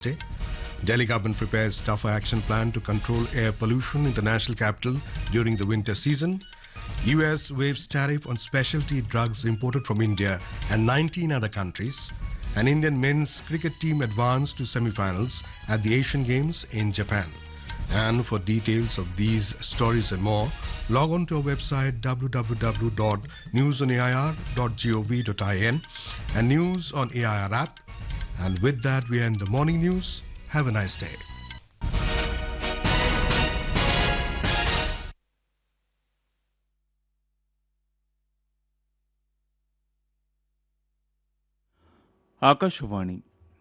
Day. Delhi government prepares tougher action plan to control air pollution in the national capital during the winter season. US waives tariff on specialty drugs imported from India and 19 other countries. An Indian men's cricket team advanced to semi-finals at the Asian Games in Japan. And for details of these stories and more, log on to our website www.newsonair.gov.in and News on AIR app. And with that, we end the morning news. Have a nice day. Akashvani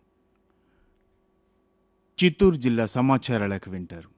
Chittoor జిల్లా సమాచారాలకు వింటారు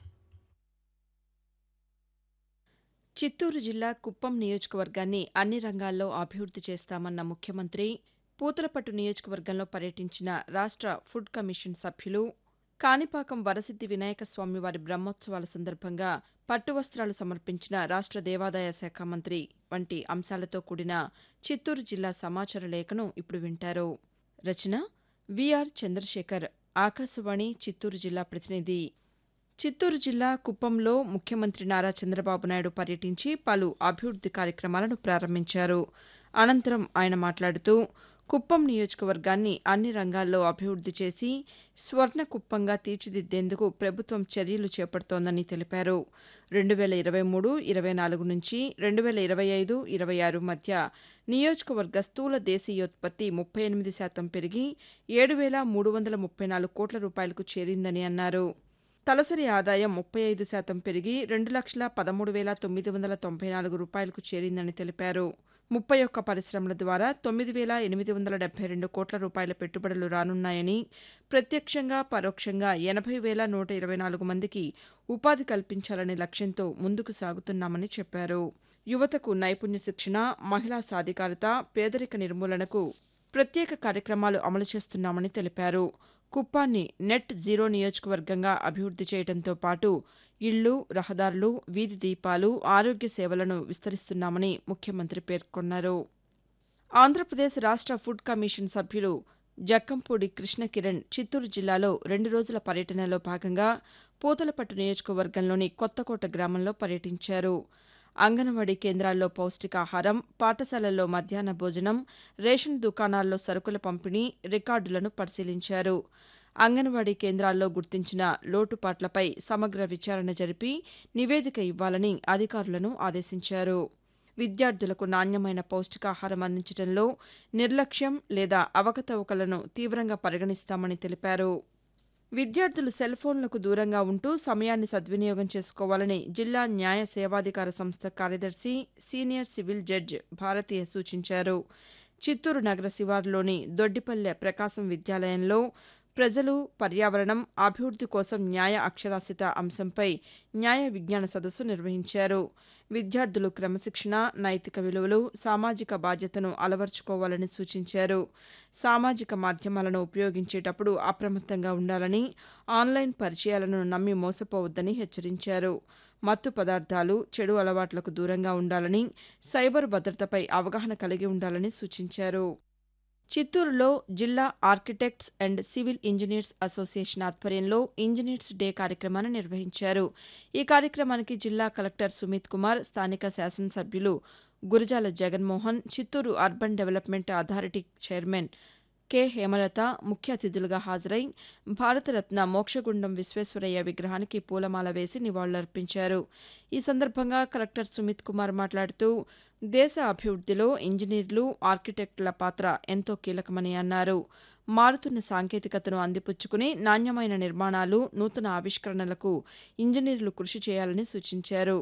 చిత్తూరు జిల్లా కుప్పం నియోజకవర్గాన్ని అన్ని రంగాల్లో అభివృద్ది చేస్తామన్న ముఖ్యమంత్రి పూతలపట్టు నియోజకవర్గంలో పర్యటించిన రాష్ట్ర ఫుడ్ కమిషన్ సభ్యులు కాణిపాకం వరసిద్ది వినాయక స్వామి వారి బ్రహ్మోత్సవాల సందర్భంగా పట్టు వస్త్రాలు సమర్పించిన రాష్ట్ర దేవాదాయ శాఖ మంత్రి వంటి అంశాలతో కూడిన చిత్తూరు జిల్లా సమాచార లేఖను ఇప్పుడు వింటారు రచన విఆర్ చంద్రశేఖర్ ఆకాశవాణి చిత్తూరు జిల్లా ప్రతినిధి చిత్తూరు జిల్లా కుప్పంలో ముఖ్యమంత్రి నారా చంద్రబాబు నాయుడు పర్యటించి పలు అభివృద్ది కార్యక్రమాలను ప్రారంభించారు అనంతరం ఆయన మాట్లాడుతూ కుప్పం నియోజకవర్గాన్ని అన్ని రంగాల్లో అభివృద్ది చేసి స్వర్ణ కుప్పంగా తీర్చిదిద్దేందుకు ప్రభుత్వం చర్యలు చేపడుతోందని తెలిపారు రెండు వేల ఇరవై మూడు ఇరవై నాలుగు నుంచి రెండు వేల ఇరవై ఐదు ఇరవై ఆరు మధ్య నియోజకవర్గ స్థూల దేశీయోత్పత్తి ముప్పై ఎనిమిది శాతం పెరిగి ఏడు వేల మూడు వందల ముప్పై నాలుగు కోట్ల రూపాయలకు చేరిందని అన్నారు తలసరి ఆదాయం ముప్పై ఐదు శాతం పెరిగి రెండు లక్షల పదమూడు వేల తొమ్మిది వందల తొంభై నాలుగు రూపాయలకు చేరిందని తెలిపారు ముప్పై ఒక్క పరిశ్రమల ద్వారా తొమ్మిది వేల ఎనిమిది వందల డెబ్బై రెండు కోట్ల రూపాయల పెట్టుబడులు రానున్నాయని ప్రత్యక్షంగా పరోక్షంగా ఎనభై వేల నూట ఇరవై నాలుగు మందికి ఉపాధి కల్పించాలనే లక్ష్యంతో ముందుకు సాగుతున్నామని చెప్పారు యువతకు నైపుణ్య శిక్షణ మహిళా సాధికారత పేదరిక నిర్మూలనకు ప్రత్యేక కార్యక్రమాలు అమలు చేస్తున్నామని తెలిపారు కుప్పాన్ని నెట్ జీరో నియోజకవర్గంగా అభివృద్ది చేయడంతో పాటు ఇళ్లు రహదారులు వీధి దీపాలు ఆరోగ్య సేవలను విస్తరిస్తున్నామని ముఖ్యమంత్రి పేర్కొన్నారు ఆంధ్రప్రదేశ్ రాష్ట్ర ఫుడ్ కమిషన్ సభ్యులు జక్కంపూడి కృష్ణ కిరణ్ చిత్తూరు జిల్లాలో రెండు రోజుల పర్యటనలో భాగంగా పూతలపట్టు నియోజకవర్గంలోని కొత్తకోట గ్రామంలో పర్యటించారు అంగన్వాడీ కేంద్రాల్లో పౌష్టికాహారం పాఠశాలల్లో మధ్యాహ్న భోజనం రేషన్ దుకాణాల్లో సరుకుల పంపిణీ రికార్డులను పరిశీలించారు అంగన్వాడీ కేంద్రాల్లో గుర్తించిన లోటుపాట్లపై సమగ్ర విచారణ జరిపి నివేదిక ఇవ్వాలని అధికారులను ఆదేశించారు విద్యార్థులకు నాణ్యమైన పౌష్టికాహారం అందించడంలో నిర్లక్ష్యం లేదా అవకతవకలను తీవ్రంగా పరిగణిస్తామని తెలిపారు విద్యార్థులు సెల్ ఫోన్లకు దూరంగా ఉంటూ సమయాన్ని సద్వినియోగం చేసుకోవాలని జిల్లా న్యాయ సేవాధికార సంస్థ కార్యదర్శి సీనియర్ సివిల్ జడ్జ్ భారతీయ సూచించారు చిత్తూరు నగర శివారులోని దొడ్డిపల్లె ప్రకాశం విద్యాలయంలో ప్రజలు పర్యావరణం అభివృద్ది కోసం న్యాయ అక్షరాస్యత అంశంపై న్యాయ విజ్ఞాన సదస్సు నిర్వహించారు విద్యార్థులు క్రమశిక్షణ నైతిక విలువలు సామాజిక బాధ్యతను అలవర్చుకోవాలని సూచించారు సామాజిక మాధ్యమాలను ఉపయోగించేటప్పుడు అప్రమత్తంగా ఉండాలని ఆన్లైన్ పరిచయాలను నమ్మి మోసపోవద్దని హెచ్చరించారు మత్తు పదార్థాలు చెడు అలవాట్లకు దూరంగా ఉండాలని సైబర్ భద్రతపై అవగాహన కలిగి ఉండాలని సూచించారు చిత్తూరులో జిల్లా architects and civil engineers association ఆధ్వర్యంలో ఇంజనీర్స్ డే కార్యక్రమాన్ని నిర్వహించారు ఈ కార్యక్రమానికి జిల్లా కలెక్టర్ సుమిత్ కుమార్ స్థానిక శాసనసభ్యులు Gurajala Jaganmohan Chittoor urban development authority chairman K Hemalatha ముఖ్య అతిథులుగా హాజరై భారతరత్న మోక్షగుండం విశ్వేశ్వరయ్య విగ్రహానికి పూలమాల వేసి నివాళులర్పించారు ఈ సందర్భంగా కలెక్టర్ సుమిత్ కుమార్ మాట్లాడుతూ దేశ అభివృద్దిలో ఇంజనీర్లు ఆర్కిటెక్టుల పాత్ర ఎంతో కీలకమని అన్నారు మారుతున్న సాంకేతికతను అందిపుచ్చుకుని నాణ్యమైన నిర్మాణాలు నూతన ఆవిష్కరణలకు ఇంజనీర్లు కృషి చేయాలని సూచించారు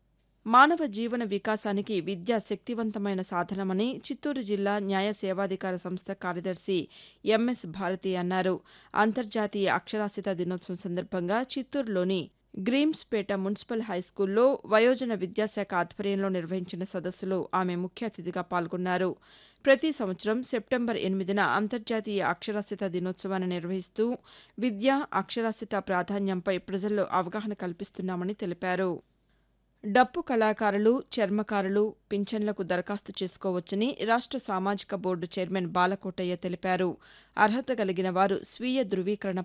మానవ జీవన వికాసానికి విద్య శక్తివంతమైన సాధనమని చిత్తూరు జిల్లా న్యాయ సేవాధికార సంస్థ కార్యదర్శి ఎంఎస్ భారతి అన్నారు అంతర్జాతీయ అక్షరాస్యత దినోత్సవం సందర్భంగా చిత్తూరులోని గ్రీమ్స్పేట మున్సిపల్ హైస్కూల్లో వయోజన విద్యాశాఖ ఆధ్వర్యంలో నిర్వహించిన సదస్సులో ఆమె ముఖ్య అతిథిగా పాల్గొన్నారు ప్రతి సంవత్సరం సెప్టెంబర్ ఎనిమిదిన అంతర్జాతీయ అక్షరాస్యత దినోత్సవాన్ని నిర్వహిస్తూ విద్య అక్షరాస్యత ప్రాధాన్యంపై ప్రజల్లో అవగాహన కల్పిస్తున్నామని తెలిపారు డప్పు కళాకారులు చర్మకారులు పింఛన్లకు దరఖాస్తు చేసుకోవచ్చని రాష్ట్ర సామాజిక బోర్డు చైర్మన్ బాలకోటయ్య తెలిపారు అర్హత కలిగిన వారు స్వీయ ధృవీకరణ